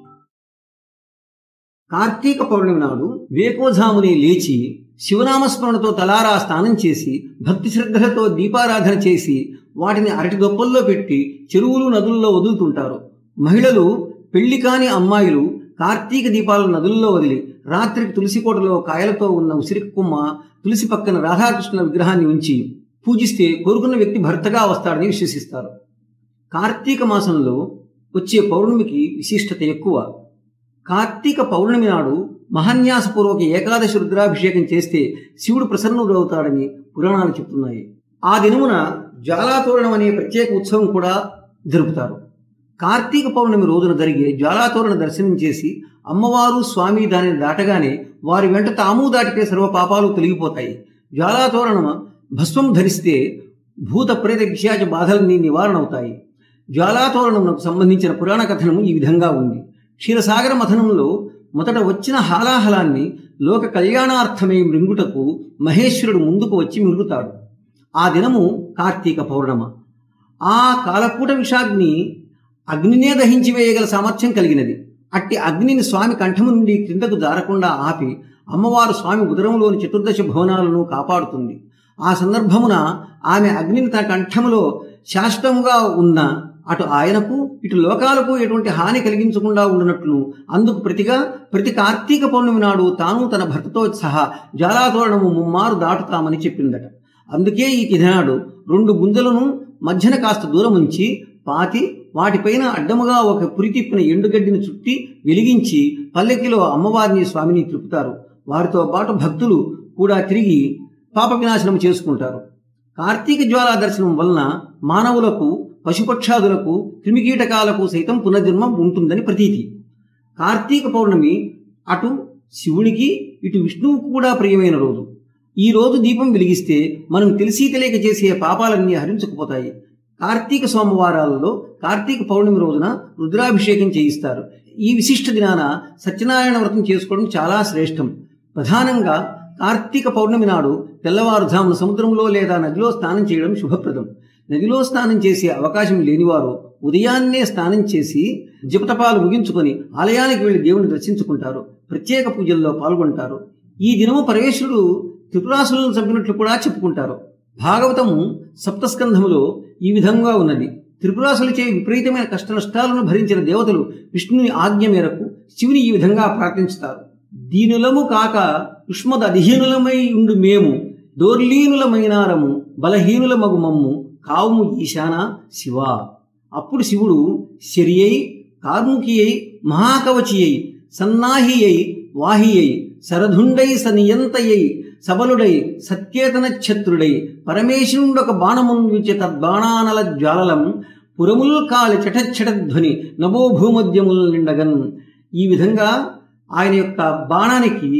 కార్తీక పౌర్ణమి నాడు వేకోజాముని లేచి శివనామస్మరణతో తలారా స్నానం చేసి భక్తి శ్రద్ధలతో దీపారాధన చేసి వాటిని అరటి దొప్పల్లో పెట్టి చెరువులు నదుల్లో వదులుతుంటారు మహిళలు పెళ్లి కాని అమ్మాయిలు కార్తీక దీపాలను నదుల్లో వదిలి రాత్రికి తులసికోటలో కాయలతో ఉన్న ఉసిరి కొమ్మ తులసి పక్కన రాధాకృష్ణుల విగ్రహాన్ని ఉంచి పూజిస్తే కోరుకున్న వ్యక్తి భర్తగా వస్తాడని విశ్వసిస్తారు కార్తీక మాసంలో వచ్చే పౌర్ణమికి విశిష్టత ఎక్కువ కార్తీక పౌర్ణమి నాడు మహాన్యాసపూర్వక ఏకాదశి రుద్రాభిషేకం చేస్తే శివుడు ప్రసన్నుడవుతాడని పురాణాలు చెప్తున్నాయి ఆ దినమున జ్వాలాతోరణం అనే ప్రత్యేక ఉత్సవం కూడా జరుపుతారు కార్తీక పౌర్ణమి రోజున జరిగే జ్వాలాతోరణ దర్శనం చేసి అమ్మవారు స్వామి దానిని దాటగానే వారి వెంట తాము దాటితే సర్వ పాపాలు తొలగిపోతాయి జ్వాలాతోరణం భస్మం ధరిస్తే భూత ప్రేత పిశాచ బాధలన్నీ నివారణ అవుతాయి జ్వాలాతోరణమునకు సంబంధించిన పురాణ కథనం ఈ విధంగా ఉంది క్షీరసాగర మథనంలో మొదట వచ్చిన హాలాహలాన్ని లోక కళ్యాణార్థమై మృంగుటకు మహేశ్వరుడు ముందుకు వచ్చి మింగుతాడు ఆ దినము కార్తీక పౌర్ణమ ఆ కాలకూట విషాగ్ని అగ్నినే దహించి వేయగల సామర్థ్యం కలిగినది అట్టి అగ్నిని స్వామి కంఠము నుండి క్రిందకు జారకుండా ఆపి అమ్మవారు స్వామి ఉదరంలోని చతుర్దశ భవనాలను కాపాడుతుంది ఆ సందర్భమున ఆమె అగ్నిని తన కంఠములో శాశ్వతంగా ఉన్న అటు ఆయనకు ఇటు లోకాలకు ఎటువంటి హాని కలిగించకుండా ఉండనట్లు అందుకు ప్రతిగా ప్రతి కార్తీక పౌర్ణమి నాడు తాను తన భర్తతో సహా జ్వాలాతోరణము ముమ్మారు దాటుతామని చెప్పిందట అందుకే ఈ తిథనాడు రెండు గుంజలను మధ్యన కాస్త దూరం ఉంచి పాతి వాటిపైన అడ్డముగా ఒక పురితిప్పిన ఎండుగడ్డిని చుట్టి వెలిగించి పల్లెకిలో అమ్మవారిని స్వామిని తిప్పుతారు వారితో పాటు భక్తులు కూడా తిరిగి పాప వినాశనం చేసుకుంటారు కార్తీక జ్వాలా దర్శనం వలన మానవులకు పశుపక్షాదులకు క్రిమికీటకాలకు సైతం పునర్జన్మం ఉంటుందని ప్రతీతి కార్తీక పౌర్ణమి అటు శివునికి ఇటు విష్ణువుకు కూడా ప్రియమైన రోజు ఈ రోజు దీపం వెలిగిస్తే మనం తెలిసి తెలియక చేసే పాపాలన్నీ హరించుకుపోతాయి కార్తీక సోమవారాలలో కార్తీక పౌర్ణమి రోజున రుద్రాభిషేకం చేయిస్తారు ఈ విశిష్ట దినాన సత్యనారాయణ వ్రతం చేసుకోవడం చాలా శ్రేష్టం ప్రధానంగా కార్తీక పౌర్ణమి నాడు తెల్లవారుజామున సముద్రంలో లేదా నదిలో స్నానం చేయడం శుభప్రదం నదిలో స్నానం చేసే అవకాశం లేనివారు ఉదయాన్నే స్నానం చేసి జపతపాలు ముగించుకొని ఆలయానికి వెళ్లి దేవుని దర్శించుకుంటారు ప్రత్యేక పూజల్లో పాల్గొంటారు ఈ దినము పరమేశ్వరుడు త్రిపురాసులను చంపినట్లు కూడా చెప్పుకుంటారు భాగవతము సప్తస్కంధములో ఈ విధంగా ఉన్నది త్రిపురాసులచే విపరీతమైన కష్ట నష్టాలను భరించిన దేవతలు విష్ణుని ఆజ్ఞ మేరకు శివుని ఈ విధంగా ప్రార్థించుతారు దీనులము కాక యుష్మద్ అధీనులమై ఉండు మేము దోర్లీనులమైనారము బలహీనుల మగు మమ్ము కావుము ఈశాన శివ అప్పుడు శివుడు శరియై కార్ముకియై మహాకవచియై సన్నాహియై వాహియై సరధుండై సనియంతయై సబలుడై సత్యేతన ఛత్రుడై పరమేశ్వరుడొక బాణమున్ విచ తద్బాణానల జ్వాలలం పురముల్ కాలి చటచ్చటధ్వని నభో భూమధ్యముల్ నిండగన్ ఈ విధంగా ఆయన యొక్క బాణానికి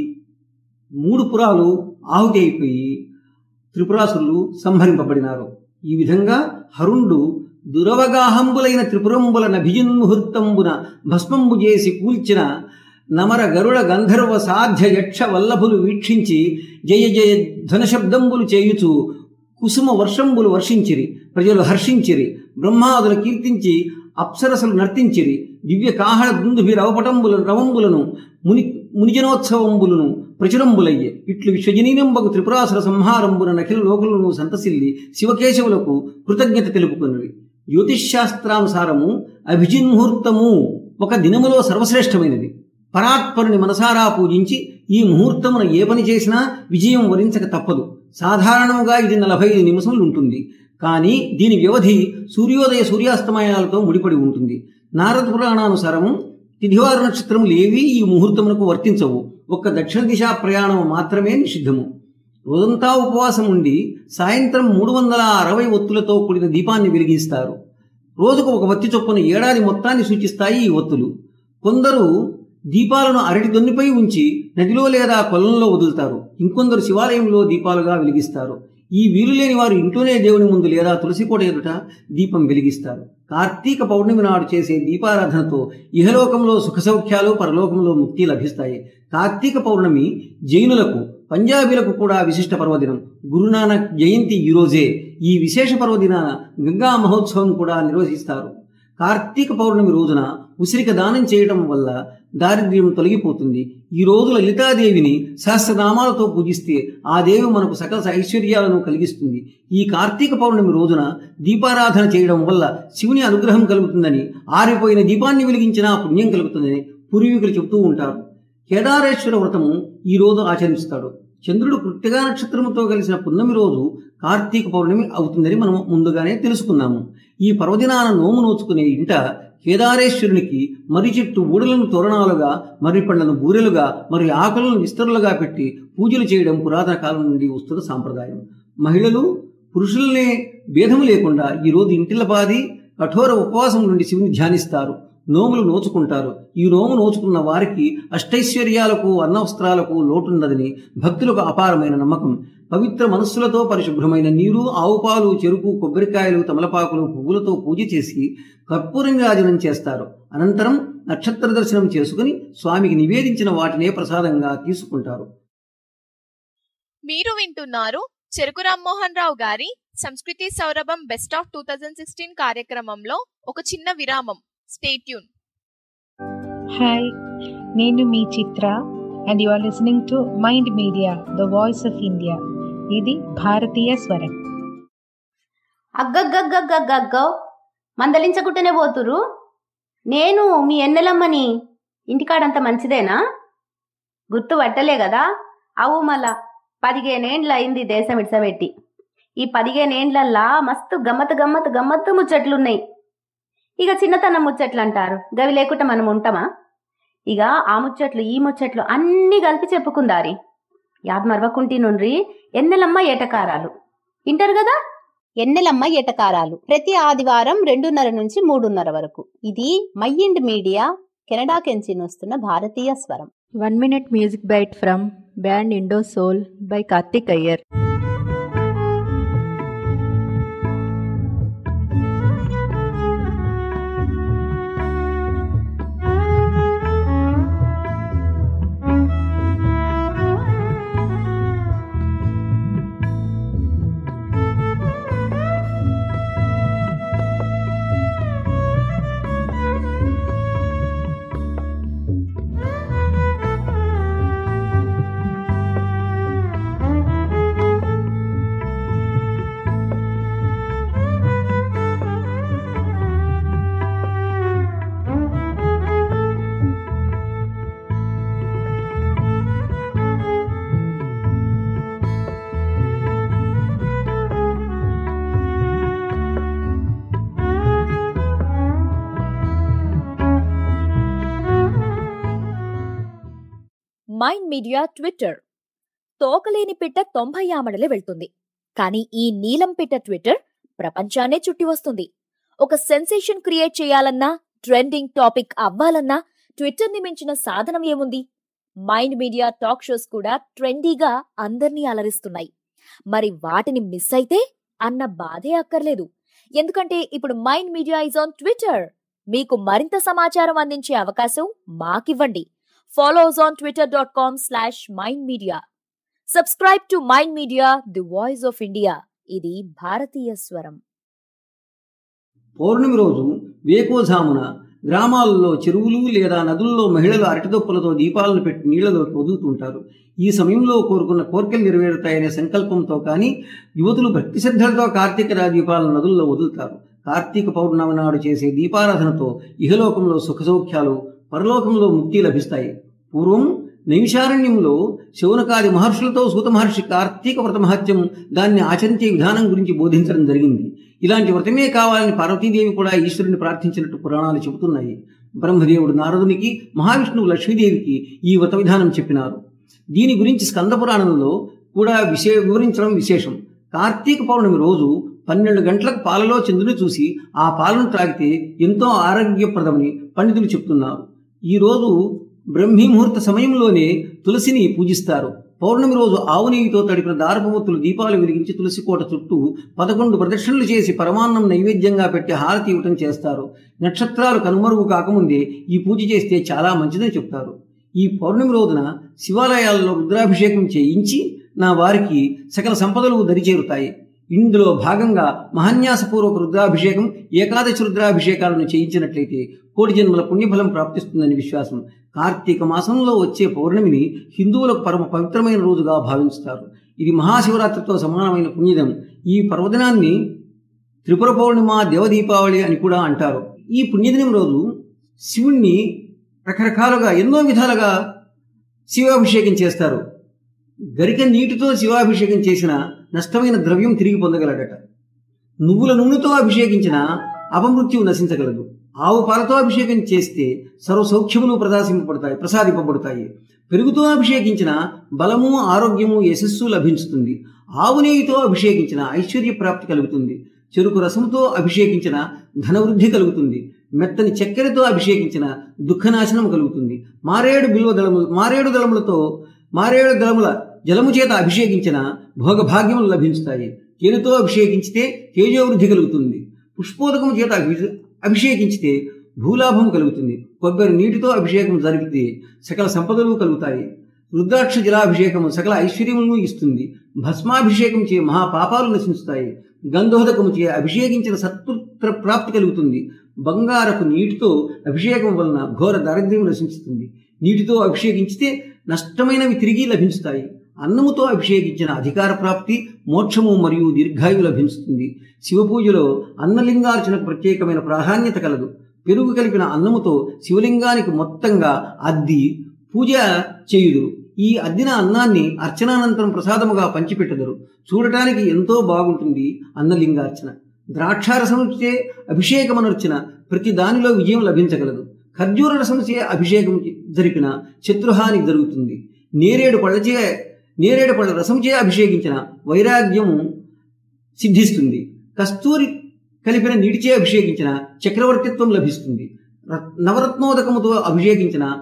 మూడు పురాలు ఆహుతి అయిపోయి త్రిపురాసులు సంహరింపబడినారు ఈ విధంగా హరుండు దురవగాహంబులైన త్రిపురంబుల నభిజున్ముహూర్తంబున భస్మంబు చేసి కూల్చిన నమర గరుడ గంధర్వ సాధ్య యక్ష వల్లభులు వీక్షించి జయ జయ ధ్వనశబ్దంబులు చేయుచు కుసుమ వర్షంబులు వర్షించిరి ప్రజలు హర్షించిరి బ్రహ్మాదులు కీర్తించి అప్సరసలు నర్తించిరి దివ్య కాహళ దుందుభి రవపటంబుల రవంబులను ముని మునిజనోత్సవంబులను ప్రచురంబులయ్యే ఇట్లు విశ్వజనీనంబకు త్రిపురాసుర సంహారంబున నఖిల లోకులను సంతసిల్లి శివకేశవులకు కృతజ్ఞత తెలుపుకున్నవి జ్యోతిష్శాస్త్రానుసారము అభిజిన్ముహూర్తము ఒక దినములో సర్వశ్రేష్టమైనది పరాత్పరుని మనసారా పూజించి ఈ ముహూర్తమున ఏ పని చేసినా విజయం వరించక తప్పదు సాధారణంగా ఇది నలభై ఐదు నిమిషములు ఉంటుంది కానీ దీని వ్యవధి సూర్యోదయ సూర్యాస్తమయాలతో ముడిపడి ఉంటుంది నారద పురాణానుసారము తిథివార నక్షత్రములు ఏవీ ఈ ముహూర్తమునకు వర్తించవు ఒక్క దక్షిణ దిశా ప్రయాణం మాత్రమే నిషిద్ధము రోజంతా ఉపవాసం ఉండి సాయంత్రం మూడు వందల అరవై ఒత్తులతో కూడిన దీపాన్ని వెలిగిస్తారు రోజుకు ఒక వత్తి చొప్పున ఏడాది మొత్తాన్ని సూచిస్తాయి ఈ ఒత్తులు కొందరు దీపాలను అరటి దొన్నిపై ఉంచి నదిలో లేదా కొలంలో వదులుతారు ఇంకొందరు శివాలయంలో దీపాలుగా వెలిగిస్తారు ఈ వీలు లేని వారు ఇంట్లోనే దేవుని ముందు లేదా తులసికోట ఎదుట దీపం వెలిగిస్తారు కార్తీక పౌర్ణమి నాడు చేసే దీపారాధనతో ఇహలోకంలో సుఖ సౌఖ్యాలు పరలోకంలో ముక్తి లభిస్తాయి కార్తీక పౌర్ణమి జైనులకు పంజాబీలకు కూడా విశిష్ట పర్వదినం గురునానక్ జయంతి ఈరోజే ఈ విశేష పర్వదినాన గంగా మహోత్సవం కూడా నిర్వహిస్తారు కార్తీక పౌర్ణమి రోజున ఉసిరిక దానం చేయటం వల్ల దారిద్ర్యం తొలగిపోతుంది ఈ రోజు లలితాదేవిని సహస్రనామాలతో పూజిస్తే ఆ దేవి మనకు సకల ఐశ్వర్యాలను కలిగిస్తుంది ఈ కార్తీక పౌర్ణమి రోజున దీపారాధన చేయడం వల్ల శివుని అనుగ్రహం కలుగుతుందని ఆరిపోయిన దీపాన్ని వెలిగించినా పుణ్యం కలుగుతుందని పూర్వీకులు చెబుతూ ఉంటారు కేదారేశ్వర వ్రతము ఈ రోజు ఆచరిస్తాడు చంద్రుడు కృత్తిగా నక్షత్రముతో కలిసిన పున్నమి రోజు కార్తీక పౌర్ణమి అవుతుందని మనం ముందుగానే తెలుసుకున్నాము ఈ పర్వదినాన నోము నోచుకునే ఇంట కేదారేశ్వరునికి మర్రి చెట్టు ఊడలను తోరణాలుగా మర్రి పండ్లను బూరెలుగా మరి ఆకులను విస్తరులుగా పెట్టి పూజలు చేయడం పురాతన కాలం నుండి వస్తున్న సాంప్రదాయం మహిళలు పురుషులనే భేదము లేకుండా ఈరోజు ఇంటిలపాది కఠోర ఉపవాసం నుండి శివుని ధ్యానిస్తారు నోములు నోచుకుంటారు ఈ నోము నోచుకున్న వారికి అష్టైశ్వర్యాలకు అన్నవస్త్రాలకు లోటుండదని భక్తులకు అపారమైన నమ్మకం పవిత్ర మనస్సులతో పరిశుభ్రమైన నీరు ఆవుపాలు చెరుకు కొబ్బరికాయలు తమలపాకులు పువ్వులతో పూజ చేసి కర్పూరంగాజనం చేస్తారు అనంతరం నక్షత్ర దర్శనం చేసుకుని స్వామికి నివేదించిన వాటినే ప్రసాదంగా తీసుకుంటారు మీరు వింటున్నారు చెరుకు రామ్మోహన్ రావు గారి సంస్కృతి సౌరభం best of two thousand sixteen కార్యక్రమంలో ఒక చిన్న విరామం స్టేట్యూన్ హాయ్ నేను మీ Chitra and you are listening to Mind Media the voice of India ఇది భారతీయ స్వరం అగ్గగ్గగ్గగ్గగ్గో మందలించకుంటేనే పోతురు నేను మీ ఎన్నెలమ్మని ఇంటికాడంత మంచిదేనా గుర్తు పట్టలే కదా అవు మళ్ళా పదిహేనేండ్లు అయింది దేశం ఇడ్సబెట్టి ఈ పదిహేనేండ్లల్లా మస్తు గమ్మత్ గమ్మత్ గమ్మత్తు ముచ్చట్లున్నాయి ఇక చిన్నతనం ముచ్చట్లు అంటారు గవి లేకుండా మనం ఉంటామా ఇక ఆ ముచ్చట్లు ఈ ముచ్చట్లు అన్నీ కలిపి చెప్పుకుందారి యాద్ మరవకుంటి నుండ్రి ఎన్నెలమ్మ ఏటకారాలు వింటారు కదా ఎన్నెలమ్మ ఏటకారాలు ప్రతి ఆదివారం రెండున్నర నుంచి మూడున్నర వరకు ఇది మైండ్ మీడియా కెనడా కెంచి వస్తున్న భారతీయ స్వరం One minute music bite from band Indo Soul by Karthik Iyer. Mind Media Twitter తోకలేని పిట్ట తొంభై ఆమడలే వెళ్తుంది కానీ ఈ నీలం పిట్ట ట్విట్టర్ ప్రపంచాన్నే చుట్టి వస్తుంది ఒక సెన్సేషన్ క్రియేట్ చేయాలన్నా ట్రెండింగ్ టాపిక్ అవ్వాలన్నా ట్విట్టర్ ని మించిన సాధనం ఏముంది మైండ్ మీడియా టాక్ షోస్ కూడా ట్రెండీగా అందర్నీ అలరిస్తున్నాయి మరి వాటిని మిస్ అయితే అన్న బాధే అక్కర్లేదు ఎందుకంటే ఇప్పుడు Mind Media is on Twitter మీకు మరింత సమాచారం అందించే అవకాశం మాకివ్వండి follow us on Twitter dot com slash Mind Media subscribe to Mind Media the voice of India ఇది భారతీయ స్వరం పౌర్ణమి రోజు వేకోజామున గ్రామాల్లో చెరువులు లేదా నదుల్లో మహిళలు అరటిదొప్పులతో దీపాలను పెట్టి నీళ్లలోకి వదులుతుంటారు ఈ సమయంలో కోరుకున్న కోరికలు నెరవేరుతాయనే సంకల్పంతో కానీ యువతులు భక్తి శ్రద్ధలతో కార్తీక దీపాలను నదుల్లో వదులుతారు కార్తీక పౌర్ణమి నాడు చేసే దీపారాధనతో ఇహలోకంలో సుఖసౌఖ్యాలు పరలోకంలో ముక్తి లభిస్తాయి పూర్వం నైమిషారణ్యంలో శౌనకాది మహర్షులతో సూత మహర్షి కార్తీక వ్రత మహత్యం దాన్ని ఆచరించే విధానం గురించి బోధించడం జరిగింది ఇలాంటి వ్రతమే కావాలని పార్వతీదేవి కూడా ఈశ్వరుని ప్రార్థించినట్టు పురాణాలు చెబుతున్నాయి బ్రహ్మదేవుడు నారదునికి మహావిష్ణువు లక్ష్మీదేవికి ఈ వ్రత విధానం చెప్పినారు దీని గురించి స్కంద పురాణంలో కూడా విశే వివరించడం విశేషం కార్తీక పౌర్ణమి రోజు పన్నెండు గంటలకు పాలలో చంద్రుని చూసి ఆ పాలను త్రాగితే ఎంతో ఆరోగ్యప్రదమని పండితులు చెప్తున్నారు ఈరోజు బ్రహ్మీ ముహూర్త సమయంలోనే తులసిని పూజిస్తారు పౌర్ణమి రోజు ఆవు నెయ్యితో తడిపిన దారపమొత్తులు దీపాలు వెలిగించి తులసి కోట చుట్టూ పదకొండు ప్రదక్షిణలు చేసి పరమాన్నం నైవేద్యంగా పెట్టి హారతి ఇవ్వటం చేస్తారు నక్షత్రాలు కనుమరుగు కాకముందే ఈ పూజ చేస్తే చాలా మంచిదని చెప్తారు ఈ పౌర్ణమి రోజున శివాలయాల్లో రుద్రాభిషేకం చేయించి నా వారికి సకల సంపదలు దరిచేరుతాయి ఇందులో భాగంగా మహాన్యాసపూర్వక రుద్రాభిషేకం ఏకాదశి రుద్రాభిషేకాలను చేయించినట్లయితే కోటి జన్మల పుణ్యఫలం ప్రాప్తిస్తుందని విశ్వాసం కార్తీక మాసంలో వచ్చే పౌర్ణమిని హిందువులకు పరమ పవిత్రమైన రోజుగా భావిస్తారు ఇది మహాశివరాత్రితో సమానమైన పుణ్యదం ఈ పర్వదినాన్ని త్రిపుర పౌర్ణిమ దేవదీపావళి అని కూడా అంటారు ఈ పుణ్యదినం రోజు శివుణ్ణి రకరకాలుగా ఎన్నో విధాలుగా శివాభిషేకం చేస్తారు గరిక నీటితో శివాభిషేకం చేసిన నష్టమైన ద్రవ్యం తిరిగి పొందగలడట నువ్వుల నూనెతో అభిషేకించిన అపమృత్యువు నశించగలదు ఆవు పాలతో అభిషేకం చేస్తే సర్వ సౌఖ్యములు ప్రదాసింపబడతాయి ప్రసాదింపబడతాయి పెరుగుతో అభిషేకించిన బలము ఆరోగ్యము యశస్సు లభించుతుంది ఆవు నెయ్యితో అభిషేకించిన ఐశ్వర్య ప్రాప్తి కలుగుతుంది చెరుకు రసంతో అభిషేకించిన ధనవృద్ధి కలుగుతుంది మెత్తని చక్కెరతో అభిషేకించిన దుఃఖనాశనం కలుగుతుంది మారేడు బిల్వ దళములు మారేడు దళములతో మారేడు దళముల జలము చేత అభిషేకించిన భోగభాగ్యములు లభించుతాయి తేనెతో అభిషేకించితే తేజోవృద్ధి కలుగుతుంది పుష్పోదకము చేత అభి- అభిషేకించితే భూలాభం కలుగుతుంది కొబ్బరి నీటితో అభిషేకం జరిపితే సకల సంపదలు కలుగుతాయి రుద్రాక్ష జలాభిషేకము సకల ఐశ్వర్యములను ఇస్తుంది భస్మాభిషేకం చే మహాపాపాలు నశించుతాయి గంధోదకము చే అభిషేకించిన సత్పుత్ర ప్రాప్తి కలుగుతుంది బంగారపు నీటితో అభిషేకం వలన ఘోర దారిద్ర్యం నశించుతుంది నీటితో అభిషేకించితే నష్టమైనవి తిరిగి లభించుతాయి అన్నముతో అభిషేకించిన అధికార ప్రాప్తి మోక్షము మరియు దీర్ఘాయువు లభించుతుంది శివపూజలో అన్నలింగార్చనకు ప్రత్యేకమైన ప్రాధాన్యత కలదు పెరుగు కలిపిన అన్నముతో శివలింగానికి మొత్తంగా అద్ది పూజ చేయుదురు ఈ అద్దిన అన్నాన్ని అర్చనానంతరం ప్రసాదముగా పంచిపెట్టదురు చూడటానికి ఎంతో బాగుంటుంది అన్నలింగార్చన ద్రాక్షారసముచే అభిషేకమనర్చన ప్రతి దానిలో విజయం లభించగలదు ఖర్జూర రసముచే అభిషేకం జరిపిన శత్రుహాని జరుగుతుంది నేరేడు పళ్ళచే నేరేడు పళ్ళ రసముచే అభిషేకించిన వైరాగ్యము సిద్ధిస్తుంది కస్తూరి కలిపిన నీటిచే అభిషేకించిన చక్రవర్తిత్వం లభిస్తుంది ర- నవరత్నోదకముతో అభిషేకించిన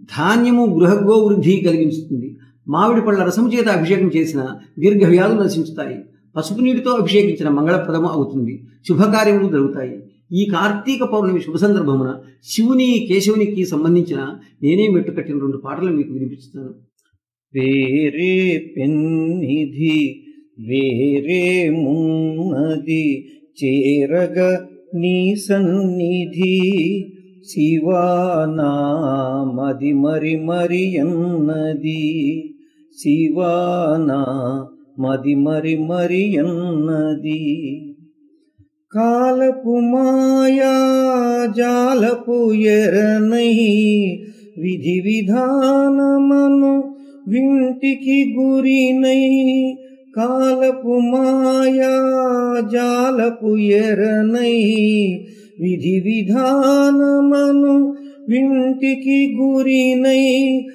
ధాన్యము గృహగో వృద్ధి కలిగించుతుంది మామిడి పళ్ళ రసము చేత అభిషేకం చేసిన దీర్ఘ వ్యాధులు నశించుతాయి పసుపు నీటితో అభిషేకించిన మంగళప్రదము అవుతుంది శుభకార్యములు జరుగుతాయి ఈ కార్తీక పౌర్ణమి శుభ సందర్భమున శివుని కేశవునికి సంబంధించిన నేనే మెట్టు కట్టిన రెండు పాటలు మీకు వినిపిస్తాను వేరే పెన్నిధి వేరే మున్నది చేరగ నీ సన్నిధి శివానా మది మరి మరి అన్నది శివానా మది మరి మరి అన్నది కాలపు మాయా జాలపు ఎరనై విధి విధానమను వింటికి గురినై కాలపు మాయా జాలపు ఎరనై విధి విధానమను వింటికి గురినై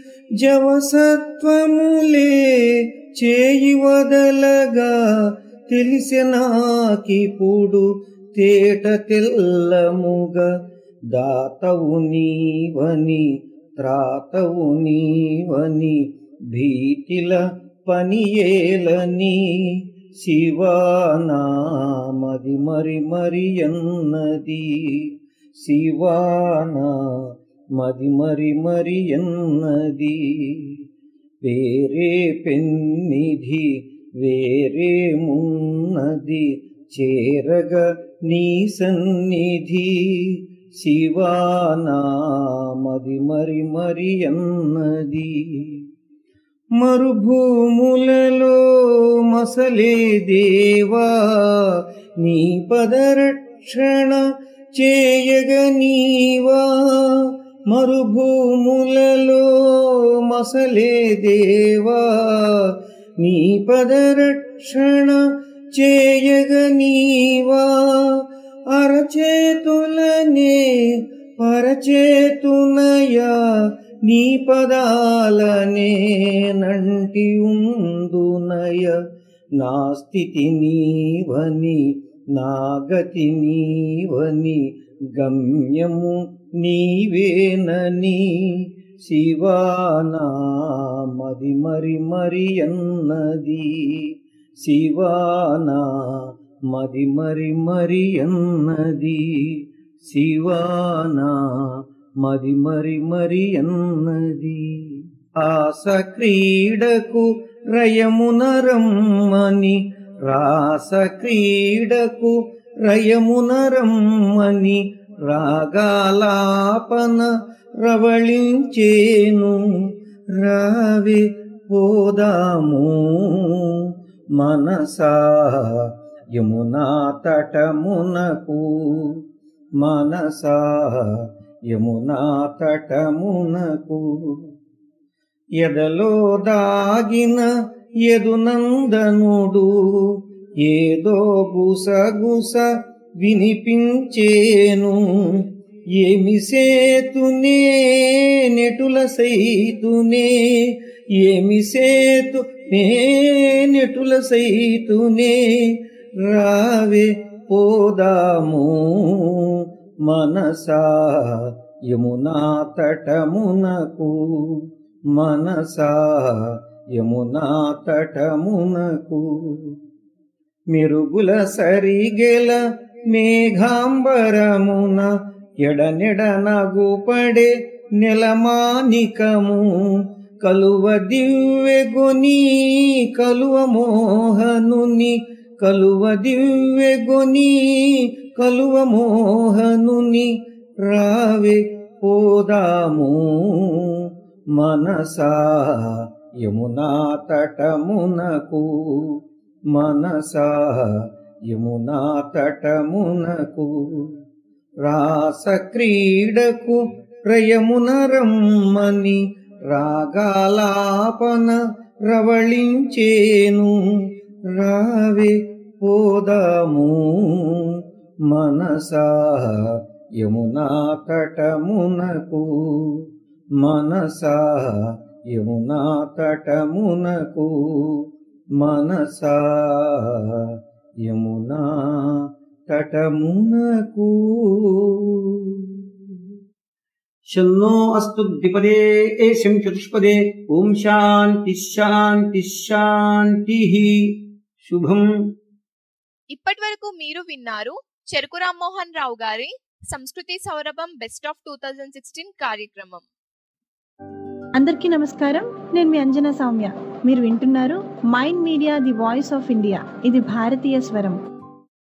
జవసత్వములే చేయి వదలగా తెలిసినాకిప్పుడు తేట తెల్లముగా దాతవు నీవని త్రాతవు నీవని భీతిల పనియేలని శివానా మది మరి మరి అన్నది శివానా మది మరి మరి అన్నది వేరే పెన్నిధి వేరే మున్నది చేరగ నీ సన్నిధి శివానా మది మరి మరి అన్నది మరుభూములలో మసలే దేవా నీ పదరక్షణ చేయగ నీవా మరుభూములలో మసలే దేవా నీ పదరక్షణ చేయగ నీవా అరచేతులనే పరచేతునయా నీ పదాలనే నంటి ఉందునయ నా స్థితి నీవని నా గతి నీవని గమ్యము నీవేనని శివానా మది మరి మరి అన్నది శివానా మది మరి మరి అన్నది శివానా మది మరి మరి అన్నది ఆస క్రీడకు రయమున రమ్మని రాస క్రీడకు రయమున రమ్మని రాగాలాపన రవళించేను రావే పోదాము మనసా యమునా తటమునకు మనసా యమునా తటమునకు ఎదలో దాగిన ఎదునందనుడు ఏదో గుసగుస వినిపించేను ఏమి సేతునే నెటుల సైతునే ఏమి సేతు నే నెటుల సైతునే రావే పోదాము మనసా యమునా తటమునకు మనసా యమునా తటమునకు మెరుగుల సరిగెల మేఘాంబరమున ఎడనెడ నగుపడే నెలమానికము కలువ దివ్వెగొని కలువ మోహనుని కలువ దివ్వెగొని కలువ మోహనుని రావే పోదాము మనసా యమునా తటమునకు మనసా యమునా తటమునకు రాస క్రీడకు రయమున రమ్మని రాగాలాపన రవళించేను రావే పోదాము మనసా యమునా తటమునకు మనసా యమునా తటమునకు మనసా యమునా తటమునకు శన్నో అస్తు ద్విపదే ఏషం చతుష్పదే ఓం శాంతి శాంతి శాంతి శుభం ఇప్పటి వరకు మీరు విన్నారు చెరుకు రామ్మోహన్ రావు గారి సంస్కృతి సౌరభం best of two thousand sixteen కార్యక్రమం అందరికీ నమస్కారం నేను మీ అంజనా సౌమ్య మీరు వింటున్నారు Mind Media the voice of India ఇది భారతీయ స్వరం